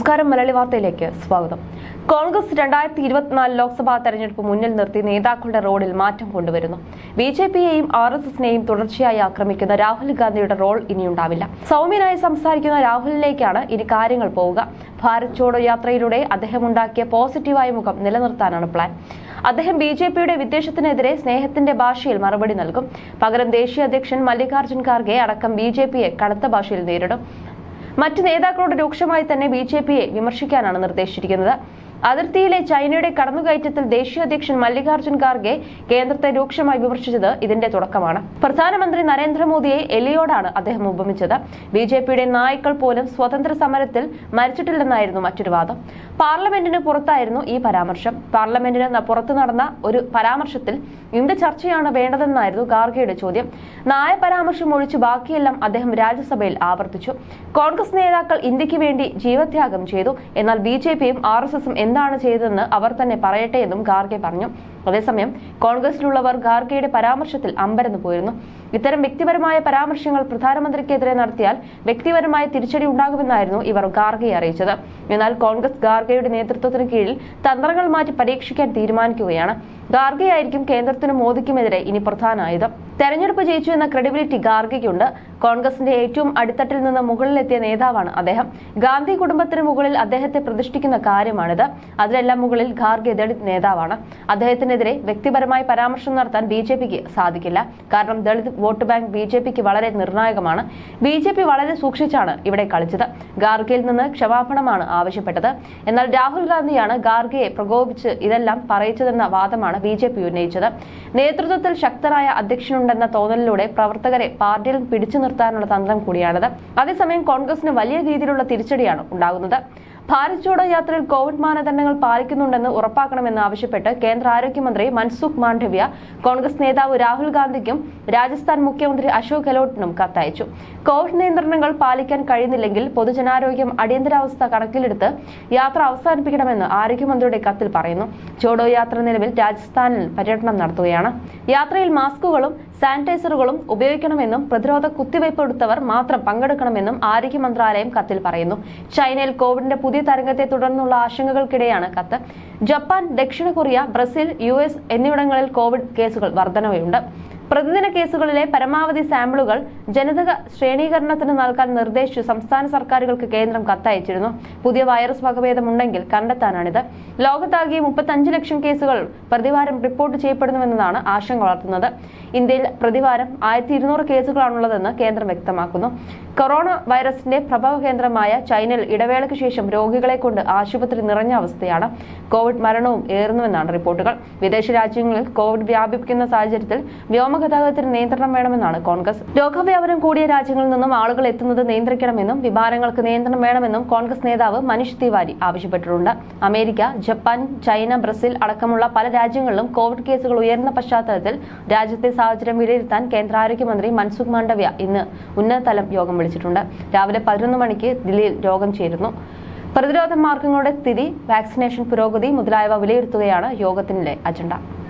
നമസ്കാരം മലയാളി വാർത്തയിലേക്ക് സ്വാഗതം കോൺഗ്രസ് രണ്ടായിരത്തി ഇരുപത്തിനാല് ലോക്സഭാ തെരഞ്ഞെടുപ്പ് മുന്നിൽ നിർത്തി നേതാക്കളുടെ റോളിൽ മാറ്റം കൊണ്ടുവരുന്നു ബി ജെ പിയെയും ആർ എസ് എസിനെയും തുടർച്ചയായി ആക്രമിക്കുന്ന രാഹുൽ ഗാന്ധിയുടെ റോൾ ഇനിയുണ്ടാവില്ല സൗമ്യനായി സംസാരിക്കുന്ന രാഹുലിലേക്കാണ് ഇനി കാര്യങ്ങൾ പോവുക ഭാരത് ചോഡോ യാത്രയിലൂടെ അദ്ദേഹം ഉണ്ടാക്കിയ പോസിറ്റീവായ മുഖം നിലനിർത്താനാണ് പ്ലാൻ അദ്ദേഹം ബി ജെ പിയുടെ വിദ്വേഷത്തിനെതിരെ സ്നേഹത്തിന്റെ ഭാഷയിൽ മറുപടി നൽകും പകരം ദേശീയ അധ്യക്ഷൻ മല്ലികാർജ്ജുൻ ഖാർഗെ അടക്കം ബി ജെ പിയെ കടുത്ത ഭാഷയിൽ നേരിടും മറ്റ് നേതാക്കളോട് രൂക്ഷമായി തന്നെ ബി ജെ പിയെ വിമർശിക്കാനാണ് നിർദ്ദേശിച്ചിരിക്കുന്നത് അതിർത്തിയിലെ ചൈനയുടെ കടന്നുകയറ്റത്തിൽ ദേശീയ അധ്യക്ഷൻ മല്ലികാർജ്ജുൻ ഖാർഗെ കേന്ദ്രത്തെ രൂക്ഷമായി വിമർശിച്ചത് ഇതിന്റെ തുടക്കമാണ് പ്രധാനമന്ത്രി നരേന്ദ്രമോദിയെ എലിയോടാണ് അദ്ദേഹം ഉപമിച്ചത് ബി ജെ പിയുടെ നായ്ക്കൾ പോലും സ്വതന്ത്ര സമരത്തിൽ മരിച്ചിട്ടില്ലെന്നായിരുന്നു മറ്റൊരു വാദം പാർലമെന്റിന് പുറത്തായിരുന്നു ഈ പരാമർശം പാർലമെന്റിന് ന- പുറത്ത് നടന്ന ഒരു പരാമർശത്തിൽ എന്ത് ചർച്ചയാണ് വേണ്ടതെന്നായിരുന്നു ഖാർഗെയുടെ ചോദ്യം നായ പരാമർശം ഒഴിച്ച് ബാക്കിയെല്ലാം അദ്ദേഹം രാജ്യസഭയിൽ ആവർത്തിച്ചു കോൺഗ്രസ് നേതാക്കൾ ഇന്ത്യക്ക് വേണ്ടി ജീവത്യാഗം ചെയ്തു എന്നാൽ ബി ജെ പിയും ആർ എസ് എസും എന്താണ് ചെയ്തതെന്ന് അവർ തന്നെ പറയട്ടെ എന്നും ഖാർഗെ പറഞ്ഞു അതേസമയം കോൺഗ്രസിലുള്ളവർ ഖാർഗെയുടെ പരാമർശത്തിൽ അമ്പരന്ന് പോയിരുന്നു ഇത്തരം വ്യക്തിപരമായ പരാമർശങ്ങൾ പ്രധാനമന്ത്രിക്കെതിരെ നടത്തിയാൽ വ്യക്തിപരമായ തിരിച്ചടി ഉണ്ടാകുമെന്നായിരുന്നു ഇവർ ഖാർഗെയെ അറിയിച്ചത് എന്നാൽ കോൺഗ്രസ് ഖാർഗെയുടെ നേതൃത്വത്തിന് കീഴിൽ തന്ത്രങ്ങൾ മാറ്റി പരീക്ഷിക്കാൻ തീരുമാനിക്കുകയാണ് ഖാർഗെയായിരിക്കും കേന്ദ്രത്തിനും മോദിക്കുമെതിരെ ഇനി പ്രധാന ആയുധം തെരഞ്ഞെടുപ്പ് ജയിച്ചു എന്ന ക്രെഡിബിലിറ്റി ഖാർഗെയ്ക്കുണ്ട് കോൺഗ്രസിന്റെ ഏറ്റവും അടിത്തട്ടിൽ നിന്ന് മുകളിലെത്തിയ നേതാവാണ് അദ്ദേഹം ഗാന്ധി കുടുംബത്തിന് മുകളിൽ അദ്ദേഹത്തെ പ്രതിഷ്ഠിക്കുന്ന കാര്യമാണിത് അതിലെല്ലാം മുകളിൽ ഖാർഗെ ദളിത് നേതാവാണ് അദ്ദേഹത്തിനെതിരെ വ്യക്തിപരമായി പരാമർശം നടത്താൻ ബി ജെ പിക്ക് സാധിക്കില്ല കാരണം Dalit vote bank B J പിക്ക് വളരെ നിർണായകമാണ് ബി ജെ പി വളരെ സൂക്ഷിച്ചാണ് ഇവിടെ കളിച്ചത് ഖാർഗെയിൽ നിന്ന് ക്ഷമാപണമാണ് ആവശ്യപ്പെട്ടത് എന്നാൽ രാഹുൽ ഗാന്ധിയാണ് ഖാർഗെയെ പ്രകോപിച്ച് ഇതെല്ലാം പറയിച്ചതെന്ന വാദമാണ് ബി ജെ പി ഉന്നയിച്ചത് നേതൃത്വത്തിൽ ശക്തനായ അധ്യക്ഷനുണ്ടെന്ന തോന്നലിലൂടെ പ്രവർത്തകരെ പാർട്ടിയിൽ പിടിച്ചു നിർത്താനുള്ള തന്ത്രം കൂടിയാണിത് അതേസമയം കോൺഗ്രസിന് വലിയ രീതിയിലുള്ള തിരിച്ചടിയാണ് ഉണ്ടാകുന്നത് ഭാരത് ജോഡോ യാത്രയിൽ കോവിഡ് മാനദണ്ഡങ്ങൾ പാലിക്കുന്നുണ്ടെന്ന് ഉറപ്പാക്കണമെന്ന് ആവശ്യപ്പെട്ട് കേന്ദ്ര ആരോഗ്യമന്ത്രി മൻസുഖ് മാണ്ഡവ്യ കോൺഗ്രസ് നേതാവ് രാഹുൽ ഗാന്ധിക്കും രാജസ്ഥാൻ മുഖ്യമന്ത്രി അശോക് ഗെഹ്ലോട്ടിനും കത്തയച്ചു കോവിഡ് നിയന്ത്രണങ്ങൾ പാലിക്കാൻ കഴിയുന്നില്ലെങ്കിൽ പൊതുജനാരോഗ്യം അടിയന്തരാവസ്ഥ കണക്കിലെടുത്ത് യാത്ര അവസാനിപ്പിക്കണമെന്ന് ആരോഗ്യമന്ത്രിയുടെ കത്തിൽ പറയുന്നു ജോഡോ യാത്ര നിലവിൽ രാജസ്ഥാനിൽ പര്യടനം നടത്തുകയാണ് യാത്രയിൽ മാസ്കുകളും സാനിറ്റൈസറുകളും ഉപയോഗിക്കണമെന്നും പ്രതിരോധ കുത്തിവയ്പ് എടുത്തവർ മാത്രം പങ്കെടുക്കണമെന്നും ആരോഗ്യ മന്ത്രാലയം കത്തിൽ പറയുന്നു ചൈനയിൽ കോവിഡിന്റെ പുതിയ തരംഗത്തെ തുടർന്നുള്ള ആശങ്കകൾക്കിടെയാണ് കത്ത് ജപ്പാൻ ദക്ഷിണ കൊറിയ ബ്രസീൽ യു എസ് എന്നിവിടങ്ങളിൽ കോവിഡ് കേസുകൾ വർധനവുണ്ട് പ്രതിദിന കേസുകളിലെ പരമാവധി സാമ്പിളുകൾ ജനിതക ശ്രേണീകരണത്തിന് നൽകാൻ നിർദ്ദേശിച്ചു സംസ്ഥാന സർക്കാരുകൾക്ക് കേന്ദ്രം കത്തയച്ചിരുന്നു പുതിയ വൈറസ് വകഭേദമുണ്ടെങ്കിൽ കണ്ടെത്താനാണിത് ലോകത്താകെ മുപ്പത്തഞ്ച് ലക്ഷം കേസുകൾ പ്രതിവാരം റിപ്പോർട്ട് ചെയ്യപ്പെടുന്നുവെന്നതാണ് ആശങ്ക വളർത്തുന്നത് ഇന്ത്യയിൽ പ്രതിവാരം ആയിരത്തി ഇരുന്നൂറ് കേസുകളാണുള്ളതെന്ന് കേന്ദ്രം വ്യക്തമാക്കുന്നു കൊറോണ വൈറസിന്റെ പ്രഭവ കേന്ദ്രമായ ചൈനയിൽ ഇടവേളയ്ക്ക് ശേഷം രോഗികളെ കൊണ്ട് ആശുപത്രി നിറഞ്ഞ അവസ്ഥയാണ് കോവിഡ് മരണവും ഏറുന്നുവെന്നാണ് റിപ്പോർട്ടുകൾ വിദേശ രാജ്യങ്ങളിൽ കോവിഡ് വ്യാപിക്കുന്ന സാഹചര്യത്തിൽ വ്യോമഗതാഗതത്തിന് നിയന്ത്രണം വേണമെന്നാണ് കോൺഗ്രസ് രോഗവ്യാപനം കൂടിയ രാജ്യങ്ങളിൽ നിന്നും ആളുകൾ എത്തുന്നത് നിയന്ത്രിക്കണമെന്നും വിമാനങ്ങൾക്ക് നിയന്ത്രണം വേണമെന്നും കോൺഗ്രസ് നേതാവ് മനീഷ് തിവാരി ആവശ്യപ്പെട്ടിട്ടുണ്ട് അമേരിക്ക ജപ്പാൻ ചൈന ബ്രസീൽ അടക്കമുള്ള പല രാജ്യങ്ങളിലും കോവിഡ് കേസുകൾ ഉയർന്ന പശ്ചാത്തലത്തിൽ രാജ്യത്തെ സാഹചര്യം വിലയിരുത്താൻ കേന്ദ്ര ആരോഗ്യമന്ത്രി മൻസുഖ് മാണ്ഡവ്യ ഇന്ന് ഉന്നതതലം യോഗം വിളിച്ചിട്ടുണ്ട് രാവിലെ പതിനൊന്ന് മണിക്ക് ദില്ലിയിൽ യോഗം ചേരുന്നു പ്രതിരോധ മാർഗങ്ങളുടെ സ്ഥിതി വാക്സിനേഷൻ പുരോഗതി മുതലായവ വിലയിരുത്തുകയാണ് യോഗത്തിന്റെ അജണ്ട